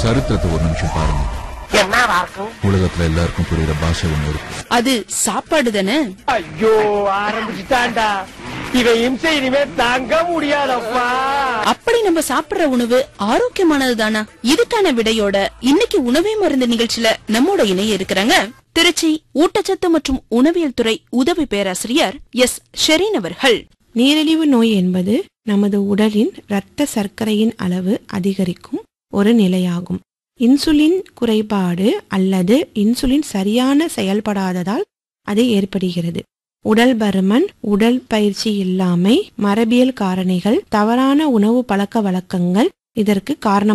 சரித்திரத்தை ஒரு நிமிஷம் பாருங்க என்னவா இருக்கும் உலகத்துல எல்லாருக்கும் புரியுற பாஷை ஒண்ணு இருக்கு அது சாப்பாடு தானே ஐயோ ஆரம்பிச்சுட்டான்டா இவன் இம்சை இனிமே தாங்க முடியாதப்பா அப்படி நம்ம சாப்பிடுற உணவு ஆரோக்கியமானது தானா இதுக்கான விடையோட இன்னைக்கு உணவே மருந்து நிகழ்ச்சியில நம்மோட இணைய இருக்கிறாங்க திருச்சி ஊட்டச்சத்து மற்றும் உணவியல் துறை உதவி பேராசிரியர் எஸ் ஷெரீன் அவர்கள் நீரிழிவு நோய் என்பது நமது உடலின் இரத்த சர்க்கரையின் அளவு அதிகரிக்கும் ஒரு நிலையாகும் இன்சுலின் குறைபாடு அல்லது இன்சுலின் சரியான செயல்படாததால் அது ஏற்படுகிறது உடல் பருமன் உடல் பயிற்சி இல்லாமை மரபியல் காரணிகள் தவறான உணவு பழக்க வழக்கங்கள் இதற்கு காரணம்